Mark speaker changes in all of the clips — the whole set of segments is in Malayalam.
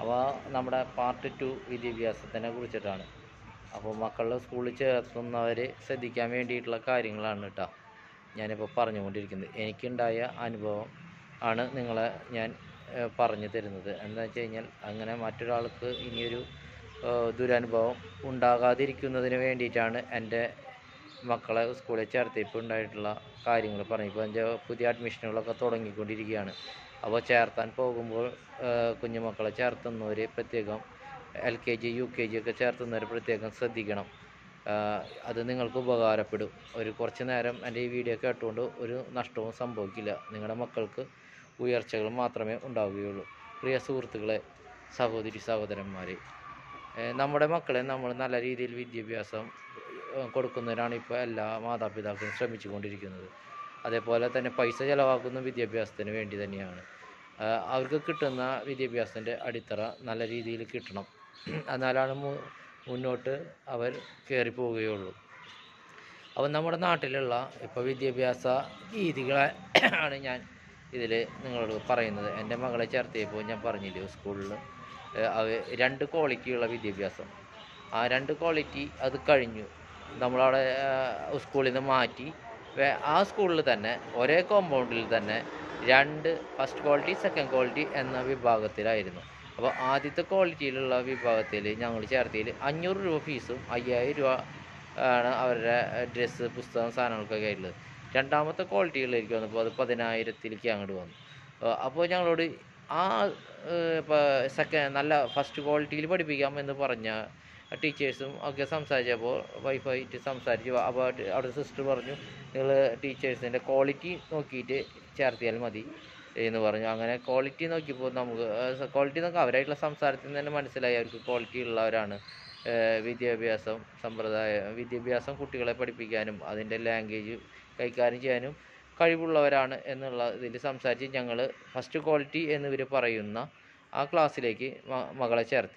Speaker 1: അപ്പോൾ നമ്മുടെ പാർട്ട് ടു വിദ്യാഭ്യാസത്തിനെ കുറിച്ചിട്ടാണ് അപ്പോൾ മക്കളെ സ്കൂളിൽ ചേർത്തുന്നവർ ശ്രദ്ധിക്കാൻ വേണ്ടിയിട്ടുള്ള കാര്യങ്ങളാണ് കേട്ടോ ഞാനിപ്പോൾ പറഞ്ഞുകൊണ്ടിരിക്കുന്നത് എനിക്കുണ്ടായ അനുഭവം ആണ് നിങ്ങളെ ഞാൻ ഏഹ്, പറഞ്ഞു തരുന്നത് എന്താ വെച്ച് കഴിഞ്ഞാൽ അങ്ങനെ മറ്റൊരാൾക്ക് ഇനിയൊരു ഏഹ്, ദുരനുഭവം ഉണ്ടാകാതിരിക്കുന്നതിന് വേണ്ടിയിട്ടാണ് എൻ്റെ മക്കളെ സ്കൂളിൽ ചേർത്തിയപ്പോൾ ഉണ്ടായിട്ടുള്ള കാര്യങ്ങൾ പറഞ്ഞു ഇപ്പോൾ എൻ്റെ പുതിയ അഡ്മിഷനുകളൊക്കെ തുടങ്ങിക്കൊണ്ടിരിക്കുകയാണ് അപ്പോൾ ചേർത്താൻ പോകുമ്പോൾ ഏഹ്, കുഞ്ഞുമക്കളെ ചേർത്തുന്നവർ പ്രത്യേകം L K G U K G ഒക്കെ ചേർത്തുന്നവർ പ്രത്യേകം ശ്രദ്ധിക്കണം ആഹ് അത് നിങ്ങൾക്ക് ഉപകാരപ്പെടും ഒരു കുറച്ച് നേരം എൻ്റെ ഈ വീഡിയോ കേട്ടുകൊണ്ട് ഒരു നഷ്ടവും സംഭവിക്കില്ല നിങ്ങളുടെ മക്കൾക്ക് ഉയർച്ചകൾ മാത്രമേ ഉണ്ടാവുകയുള്ളൂ പ്രിയ സുഹൃത്തുക്കളെ സഹോദരി സഹോദരന്മാരെ ഏഹ് നമ്മുടെ മക്കളെ നമ്മൾ നല്ല രീതിയിൽ വിദ്യാഭ്യാസം ഏഹ് കൊടുക്കുന്നതിനാണ് ഇപ്പോൾ എല്ലാ മാതാപിതാക്കളും ശ്രമിച്ചു കൊണ്ടിരിക്കുന്നത് അതേപോലെ തന്നെ പൈസ ചിലവാക്കുന്ന വിദ്യാഭ്യാസത്തിന് വേണ്ടി തന്നെയാണ് ആഹ് അവർക്ക് കിട്ടുന്ന വിദ്യാഭ്യാസത്തിൻ്റെ അടിത്തറ നല്ല രീതിയിൽ കിട്ടണം എന്നാലാണ് മു- മുന്നോട്ട് അവർ കയറി പോവുകയുള്ളൂ അപ്പോൾ നമ്മുടെ നാട്ടിലുള്ള ഇപ്പോൾ വിദ്യാഭ്യാസ രീതികളെ ആണ് ഞാൻ ഇതിൽ നിങ്ങളോട് പറയുന്നത് എൻ്റെ മകളെ ചേർത്തിയപ്പോൾ ഞാൻ പറഞ്ഞില്ലേ സ്കൂളിൽ അവ രണ്ട് ക്വാളിറ്റിയുള്ള വിദ്യാഭ്യാസം ആ രണ്ട് ക്വാളിറ്റി അത് കഴിഞ്ഞു നമ്മളവിടെ ആ, സ്കൂളിൽ നിന്ന് മാറ്റി വേ- ആ സ്കൂളിൽ തന്നെ ഒരേ കോമ്പൗണ്ടിൽ തന്നെ രണ്ട് ഫസ്റ്റ് ക്വാളിറ്റി സെക്കൻഡ് ക്വാളിറ്റി എന്ന വിഭാഗത്തിലായിരുന്നു അപ്പോൾ ആദ്യത്തെ ക്വാളിറ്റിയിലുള്ള വിഭാഗത്തിൽ ഞങ്ങൾ ചേർത്തിയിൽ അഞ്ഞൂറ് രൂപ ഫീസും അയ്യായിരം രൂപ ആണ് അവരുടെ ഡ്രസ്സ് പുസ്തകം സാധനങ്ങൾക്കൊക്കെ ആയിട്ടുള്ളത് രണ്ടാമത്തെ ക്വാളിറ്റികളിലേക്ക് വന്നപ്പോൾ അത് പതിനായിരത്തിലേക്ക് അങ്ങോട്ട് വന്നു അപ്പോൾ ഞങ്ങളോട് ആ ഇപ്പോൾ സെക്കൻഡ് നല്ല ഫസ്റ്റ് ക്വാളിറ്റിയിൽ പഠിപ്പിക്കാം എന്ന് പറഞ്ഞ ടീച്ചേഴ്സും ഒക്കെ സംസാരിച്ചപ്പോൾ വൈഫായിട്ട് സംസാരിച്ചു അപ്പോൾ അവിടെ സിസ്റ്റർ പറഞ്ഞു നിങ്ങൾ ടീച്ചേഴ്സിൻ്റെ ക്വാളിറ്റി നോക്കിയിട്ട് ചേർത്തിയാൽ മതി എന്ന് പറഞ്ഞു അങ്ങനെ ക്വാളിറ്റി നോക്കിയപ്പോൾ നമുക്ക് ക്വാളിറ്റി നോക്കാം അവരായിട്ടുള്ള സംസാരത്തിൽ നിന്ന് തന്നെ മനസ്സിലായി അവർക്ക് ക്വാളിറ്റി ഉള്ളവരാണ് ഏഹ് വിദ്യാഭ്യാസം സമ്പ്രദായ വിദ്യാഭ്യാസം കുട്ടികളെ പഠിപ്പിക്കാനും അതിൻ്റെ ലാംഗ്വേജ് കൈകാര്യം ചെയ്യാനും കഴിവുള്ളവരാണ് എന്നുള്ള ഇതിൽ സംസാരിച്ച് ഞങ്ങൾ ഫസ്റ്റ് ക്വാളിറ്റി എന്നിവർ പറയുന്ന ആ ക്ലാസ്സിലേക്ക് മ- മകളെ ചേർത്തി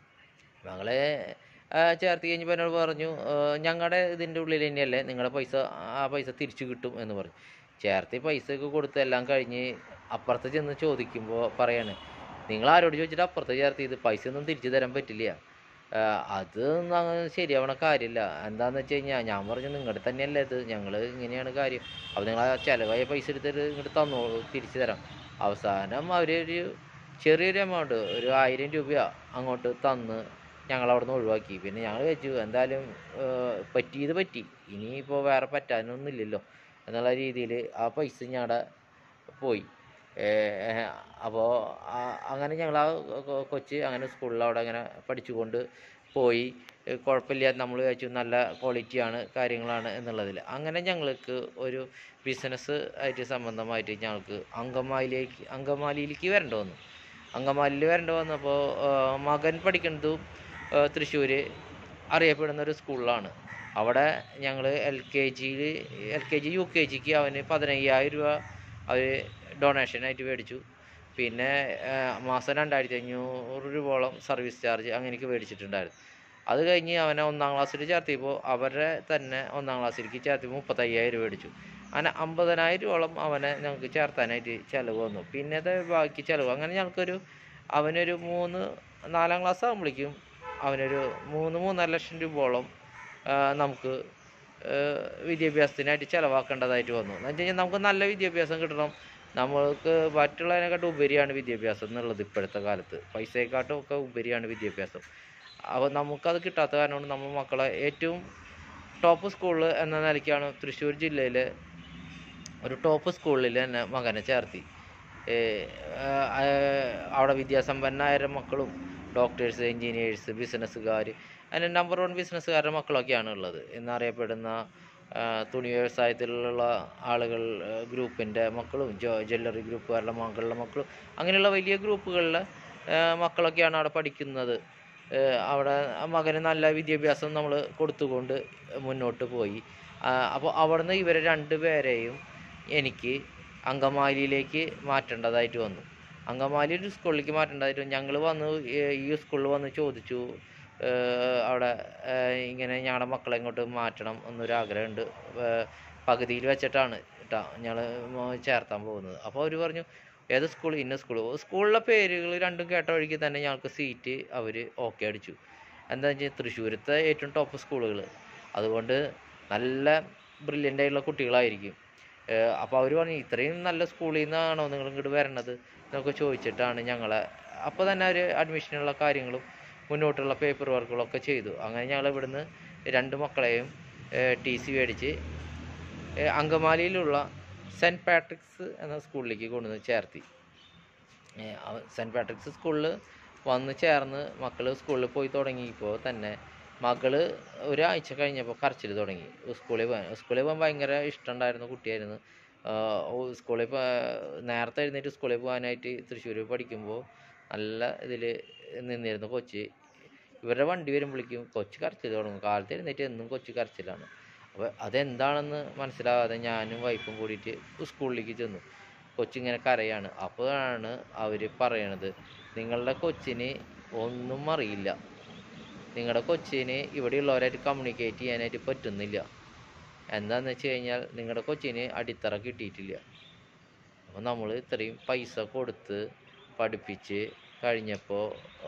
Speaker 1: മകളെ ആ, ചേർത്ത് കഴിഞ്ഞപ്പോൾ എന്നോട് പറഞ്ഞു ഞങ്ങളുടെ ഇതിൻ്റെ ഉള്ളിൽ തന്നെയല്ലേ നിങ്ങളുടെ പൈസ ആ പൈസ തിരിച്ചു കിട്ടും എന്ന് പറഞ്ഞു ചേർത്തി പൈസ ഒക്കെ കൊടുത്ത് എല്ലാം കഴിഞ്ഞ് അപ്പുറത്ത് ചെന്ന് ചോദിക്കുമ്പോൾ പറയാണ് നിങ്ങൾ ആരോട് ചോദിച്ചിട്ട് അപ്പുറത്ത് ചേർത്ത് ഇത് പൈസ ഒന്നും തിരിച്ചു തരാൻ പറ്റില്ല ആ, അത് ഒന്നും അങ്ങനെ ശരിയാവണ കാര്യമില്ല എന്താണെന്ന് വെച്ച് കഴിഞ്ഞാൽ ഞാൻ പറഞ്ഞു നിങ്ങളുടെ തന്നെയല്ലേ ഇത് ഞങ്ങൾ ഇങ്ങനെയാണ് കാര്യം അപ്പോൾ നിങ്ങൾ ആ ചിലവായ പൈസ എടുത്തിട്ട് ഇങ്ങോട്ട് തന്നോ തിരിച്ചു തരാം അവസാനം അവരൊരു ചെറിയൊരു എമൗണ്ട് ഒരു ആയിരം രൂപ അങ്ങോട്ട് തന്ന് ഞങ്ങൾ അവിടെ നിന്ന് ഒഴിവാക്കി പിന്നെ ഞങ്ങൾ വെച്ചു എന്തായാലും ഏഹ്, പറ്റിയത് പറ്റി ഇനിയിപ്പോൾ വേറെ പറ്റാനൊന്നുമില്ലല്ലോ എന്നുള്ള രീതിയിൽ ആ പൈസ ഞങ്ങളുടെ പോയി അപ്പോൾ അങ്ങനെ ഞങ്ങൾ ആ കൊ- കൊച്ച് അങ്ങനെ സ്കൂളിൽ അവിടെ അങ്ങനെ പഠിച്ചുകൊണ്ട് പോയി ഏഹ് കുഴപ്പമില്ല നമ്മൾ വിചാരിച്ചു നല്ല ക്വാളിറ്റിയാണ് കാര്യങ്ങളാണ് എന്നുള്ളതിൽ അങ്ങനെ ഞങ്ങൾക്ക് ഒരു ബിസിനസ് ആയിട്ട് സംബന്ധമായിട്ട് ഞങ്ങൾക്ക് അങ്കമാലിയിലേക്ക് അങ്കമാലിയിലേക്ക് വരേണ്ടി വന്നു അങ്കമാലിയിൽ വരേണ്ടി വന്നപ്പോൾ മകൻ പഠിക്കുന്നതും തൃശ്ശൂർ അറിയപ്പെടുന്ന ഒരു സ്കൂളിലാണ് അവിടെ ഞങ്ങൾ എൽ കെ ജിയിൽ L K G U K ജിക്ക് അവന് പതിനയ്യായിരം രൂപ അവർ ഡൊണേഷനായിട്ട് മേടിച്ചു പിന്നെ ആ, മാസം രണ്ടായിരത്തി അഞ്ഞൂറ് രൂപയോളം സർവീസ് ചാർജ് അങ്ങനെയൊക്കെ മേടിച്ചിട്ടുണ്ടായിരുന്നു അത് കഴിഞ്ഞ് അവനെ ഒന്നാം ക്ലാസ്സിൽ ചേർത്തിയപ്പോൾ അവരെ തന്നെ ഒന്നാം ക്ലാസ്സിലേക്ക് ചേർത്തിയപ്പോൾ മുപ്പത്തയ്യായിരം രൂപ മേടിച്ചു അങ്ങനെ അമ്പതിനായിരം രൂപയോളം അവനെ ഞങ്ങൾക്ക് ചേർത്താനായിട്ട് ചിലവ് വന്നു പിന്നത്തെ ബാക്കി ചിലവ് അങ്ങനെ ഞങ്ങൾക്കൊരു അവനൊരു മൂന്ന് നാലാം ക്ലാസ് ആകുമ്പോഴേക്കും അവനൊരു മൂന്ന് മൂന്നര ലക്ഷം രൂപയോളം ആ, നമുക്ക് ആ, വിദ്യാഭ്യാസത്തിനായിട്ട് ചിലവാക്കേണ്ടതായിട്ട് വന്നു എന്ന് വെച്ച് കഴിഞ്ഞാൽ നമുക്ക് നല്ല വിദ്യാഭ്യാസം കിട്ടണം നമ്മൾക്ക് മറ്റുള്ളതിനെക്കാട്ടും ഉപരിയാണ് വിദ്യാഭ്യാസം എന്നുള്ളത് ഇപ്പോഴത്തെ കാലത്ത് പൈസയെക്കാട്ടും ഒക്കെ ഉപരിയാണ് വിദ്യാഭ്യാസം അപ്പോൾ നമുക്കത് കിട്ടാത്ത കാരണം കൊണ്ട് നമ്മൾ മക്കളെ ഏറ്റവും ടോപ്പ് സ്കൂളിൽ എന്ന നിലയ്ക്കാണ് തൃശ്ശൂർ ജില്ലയിലെ ഒരു ടോപ്പ് സ്കൂളിൽ തന്നെ മകനെ ചേർത്തി ഏഹ് ആഹ് അവിടെ വിദ്യാസമ്പന്നരായ മക്കളും ഡോക്ടേഴ്സ് എൻജിനീയേഴ്സ് ബിസിനസ്സുകാർ അതിൻ്റെ നമ്പർ വൺ ബിസിനസ്സുകാരുടെ മക്കളൊക്കെയാണ് ഉള്ളത് എന്നറിയപ്പെടുന്ന ആഹ് തുണി വ്യവസായത്തിലുള്ള ആളുകൾ ഗ്രൂപ്പിൻ്റെ മക്കളും ജോ ജ്വല്ലറി ഗ്രൂപ്പുകാരുടെ മക്കളുടെ മക്കളും അങ്ങനെയുള്ള വലിയ ഗ്രൂപ്പുകളിലെ ആഹ് മക്കളൊക്കെയാണ് അവിടെ പഠിക്കുന്നത് ഏഹ് അവിടെ മകന് നല്ല വിദ്യാഭ്യാസം നമ്മൾ കൊടുത്തുകൊണ്ട് മുന്നോട്ട് പോയി അപ്പോൾ അവിടുന്ന് ഇവരെ രണ്ടുപേരെയും എനിക്ക് അങ്കമാലിയിലേക്ക് മാറ്റേണ്ടതായിട്ട് വന്നു അങ്കമാലി ഒരു സ്കൂളിലേക്ക് മാറ്റേണ്ടതായിട്ട് വന്നു ഞങ്ങൾ വന്ന് ഈ- ഈ സ്കൂളിൽ വന്ന് ചോദിച്ചു ഏഹ് അവിടെ ഏഹ് ഇങ്ങനെ ഞങ്ങളുടെ മക്കളെ ഇങ്ങോട്ട് മാറ്റണം എന്നൊരു ആഗ്രഹമുണ്ട് ഏഹ് പകുതിയിൽ വെച്ചിട്ടാണ് കേട്ടോ ഞങ്ങൾ ചേർത്താൻ പോകുന്നത് അപ്പോൾ അവർ പറഞ്ഞു ഏത് സ്കൂൾ ഇന്ന സ്കൂൾ സ്കൂളിലെ പേരുകൾ രണ്ടും കേട്ട വഴിക്ക് തന്നെ ഞങ്ങൾക്ക് സീറ്റ് അവർ ഓക്കെ അടിച്ചു എന്താ വെച്ചാൽ തൃശ്ശൂരത്തെ ഏറ്റവും ടോപ്പ് സ്കൂളുകൾ അതുകൊണ്ട് നല്ല ബ്രില്യൻ്റ് ആയിട്ടുള്ള കുട്ടികളായിരിക്കും അപ്പോൾ അവർ പറഞ്ഞു ഇത്രയും നല്ല സ്കൂളിൽ നിന്നാണോ നിങ്ങൾ ഇങ്ങോട്ട് വരണത് എന്നൊക്കെ ചോദിച്ചിട്ടാണ് ഞങ്ങളെ അപ്പോൾ തന്നെ അവർ അഡ്മിഷനുള്ള കാര്യങ്ങളും മുന്നോട്ടുള്ള പേപ്പർ വർക്കുകളൊക്കെ ചെയ്തു അങ്ങനെ ഞങ്ങൾ ഇവിടുന്ന് രണ്ട് മക്കളെയും ടി സി മേടിച്ച് ഏഹ് അങ്കമാലിയിലുള്ള സെൻറ്റ് പാട്രിക്സ് എന്ന സ്കൂളിലേക്ക് കൊണ്ടുവന്ന് ചേർത്തി ഏഹ് അവ- സെൻറ്റ് പാട്രിക്സ് സ്കൂളിൽ വന്ന് ചേർന്ന് മക്കൾ സ്കൂളിൽ പോയി തുടങ്ങിയപ്പോൾ തന്നെ മകള് ഒരാഴ്ച കഴിഞ്ഞപ്പോൾ കരച്ചിൽ തുടങ്ങി സ്കൂളിൽ പോകാൻ സ്കൂളിൽ പോകാൻ ഭയങ്കര ഇഷ്ടമുണ്ടായിരുന്ന കുട്ടിയായിരുന്നു ആഹ് ഓ സ്കൂളിൽ പോ നേരത്തെ എഴുന്നേറ്റ് സ്കൂളിൽ പോകാനായിട്ട് തൃശ്ശൂർ പഠിക്കുമ്പോൾ നല്ല ഇതിൽ നിന്നിരുന്നു കൊച്ച് ഇവരുടെ വണ്ടി വരുമ്പോഴേക്കും കൊച്ച് കരച്ചിൽ തുടങ്ങും കാലത്ത് എഴുന്നേറ്റ് എന്നും കൊച്ച് കരച്ചിലാണ് അപ്പോൾ അതെന്താണെന്ന് മനസ്സിലാവാതെ ഞാനും വൈഫും കൂടിയിട്ട് സ്കൂളിലേക്ക് ചെന്നു കൊച്ചിങ്ങനെ കരയാണ് അപ്പോഴാണ് അവർ പറയണത് നിങ്ങളുടെ കൊച്ചിന് ഒന്നും അറിയില്ല നിങ്ങളുടെ കൊച്ചിന് ഇവിടെയുള്ളവരായിട്ട് കമ്മ്യൂണിക്കേറ്റ് ചെയ്യാനായിട്ട് പറ്റുന്നില്ല എന്താണെന്ന് വെച്ച് കഴിഞ്ഞാൽ നിങ്ങളുടെ കൊച്ചിന് അടിത്തറ കിട്ടിയിട്ടില്ല അപ്പോൾ നമ്മൾ ഇത്രയും പൈസ കൊടുത്ത് പഠിപ്പിച്ച് കഴിഞ്ഞപ്പോൾ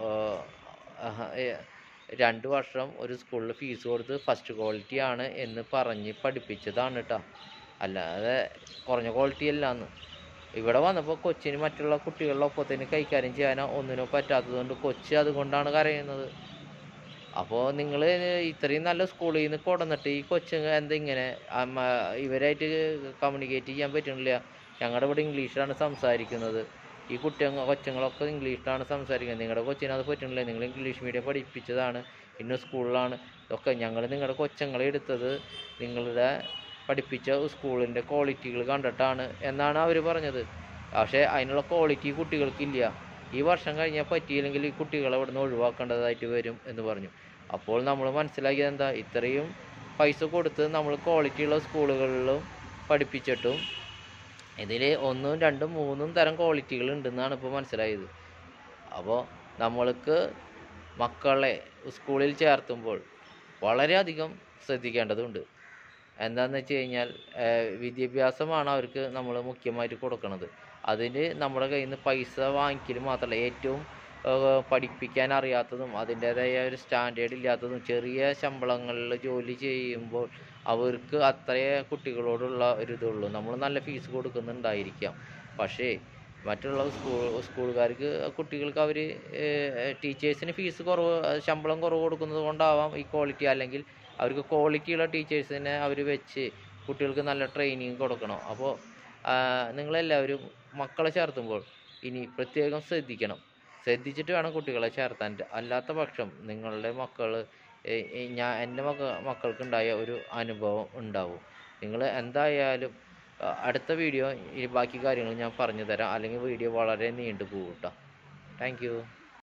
Speaker 1: രണ്ട് വർഷം ഒരു സ്കൂളിൽ ഫീസ് കൊടുത്ത് ഫസ്റ്റ് ക്വാളിറ്റി ആണ് എന്ന് പറഞ്ഞ് പഠിപ്പിച്ചതാണ് കേട്ടോ അല്ലാതെ കുറഞ്ഞ ക്വാളിറ്റി അല്ലാന്ന് ഇവിടെ വന്നപ്പോൾ കൊച്ചിന് മറ്റുള്ള കുട്ടികളുടെ ഒപ്പത്തിന് കൈകാര്യം ചെയ്യാനോ ഒന്നിനോ പറ്റാത്തത് കൊണ്ട് കൊച്ച് അതുകൊണ്ടാണ് കരയുന്നത് അപ്പോൾ നിങ്ങൾ ഇത്രയും നല്ല സ്കൂളിൽ നിന്ന് കൊണ്ടുവന്നിട്ട് ഈ കൊച്ചുങ്ങ എന്താ ഇങ്ങനെ അമ്മ ഇവരായിട്ട് കമ്മ്യൂണിക്കേറ്റ് ചെയ്യാൻ പറ്റണില്ല ഞങ്ങളുടെ ഇവിടെ ഇംഗ്ലീഷിലാണ് സംസാരിക്കുന്നത് ഈ കുട്ടികൾ കൊച്ചുങ്ങളൊക്കെ ഇംഗ്ലീഷിലാണ് സംസാരിക്കുന്നത് നിങ്ങളുടെ കൊച്ചിന് അത് പറ്റണില്ല നിങ്ങൾ ഇംഗ്ലീഷ് മീഡിയം പഠിപ്പിച്ചതാണ് ഇന്ന സ്കൂളിലാണ് ഇതൊക്കെ ഞങ്ങൾ നിങ്ങളുടെ കൊച്ചുങ്ങളെ എടുത്തത് നിങ്ങളുടെ പഠിപ്പിച്ച സ്കൂളിൻ്റെ ക്വാളിറ്റികൾ കണ്ടിട്ടാണ് എന്നാണ് അവർ പറഞ്ഞത് പക്ഷേ അതിനുള്ള ക്വാളിറ്റി കുട്ടികൾക്കില്ല ഈ വർഷം കഴിഞ്ഞാൽ പറ്റിയില്ലെങ്കിൽ ഈ കുട്ടികളെ ഇവിടെ നിന്ന് ഒഴിവാക്കേണ്ടതായിട്ട് വരും എന്ന് പറഞ്ഞു അപ്പോൾ നമ്മൾ മനസ്സിലാക്കിയത് എന്താ ഇത്രയും പൈസ കൊടുത്ത് നമ്മൾ ക്വാളിറ്റിയുള്ള സ്കൂളുകളിലും പഠിപ്പിച്ചിട്ടും ഇതിൽ ഒന്നും രണ്ടും മൂന്നും തരം ക്വാളിറ്റികൾ ഉണ്ടെന്നാണ് ഇപ്പോൾ മനസ്സിലായത് അപ്പോൾ നമ്മൾക്ക് മക്കളെ സ്കൂളിൽ ചേർത്തുമ്പോൾ വളരെയധികം ശ്രദ്ധിക്കേണ്ടതുണ്ട് എന്താണെന്ന് വെച്ച് കഴിഞ്ഞാൽ ഏഹ് വിദ്യാഭ്യാസമാണ് അവർക്ക് നമ്മൾ മുഖ്യമായിട്ട് കൊടുക്കുന്നത് അതിന് നമ്മുടെ കയ്യിൽ നിന്ന് പൈസ വാങ്ങിക്കൽ മാത്രമല്ല ഏറ്റവും ഏഹ് പഠിപ്പിക്കാൻ അറിയാത്തതും അതിൻ്റേതായ ഒരു സ്റ്റാൻഡേർഡ് ഇല്ലാത്തതും ചെറിയ ശമ്പളങ്ങളിൽ ജോലി ചെയ്യുമ്പോൾ അവർക്ക് അത്രയേ കുട്ടികളോടുള്ള ഒരു ഇതുള്ളൂ നമ്മൾ നല്ല ഫീസ് കൊടുക്കുന്നുണ്ടായിരിക്കാം പക്ഷേ മറ്റുള്ള സ്കൂൾ സ്കൂളുകാർക്ക് കുട്ടികൾക്ക് അവർ ടീച്ചേഴ്സിന് ഫീസ് കുറവ് ശമ്പളം കുറവ് കൊടുക്കുന്നത് കൊണ്ടാവാം ഈ ക്വാളിറ്റി അല്ലെങ്കിൽ അവർക്ക് ക്വാളിറ്റിയുള്ള ടീച്ചേഴ്സിനെ അവർ വെച്ച് കുട്ടികൾക്ക് നല്ല ട്രെയിനിങ് കൊടുക്കണം അപ്പോൾ നിങ്ങളെല്ലാവരും മക്കളെ ചേർത്തുമ്പോൾ ഇനി പ്രത്യേകം ശ്രദ്ധിക്കണം ശ്രദ്ധിച്ചിട്ട് വേണം കുട്ടികളെ ചേർത്താൻ അല്ലാത്ത പക്ഷം നിങ്ങളുടെ മക്കൾ ഞാൻ എൻ്റെ മക്ക മക്കൾക്കുണ്ടായ ഒരു അനുഭവം ഉണ്ടാവും നിങ്ങൾ എന്തായാലും ആ, അടുത്ത വീഡിയോ ഈ ബാക്കി കാര്യങ്ങൾ ഞാൻ പറഞ്ഞു തരാം അല്ലെങ്കിൽ വീഡിയോ വളരെ നീണ്ടു പോകും കേട്ടോ താങ്ക് യു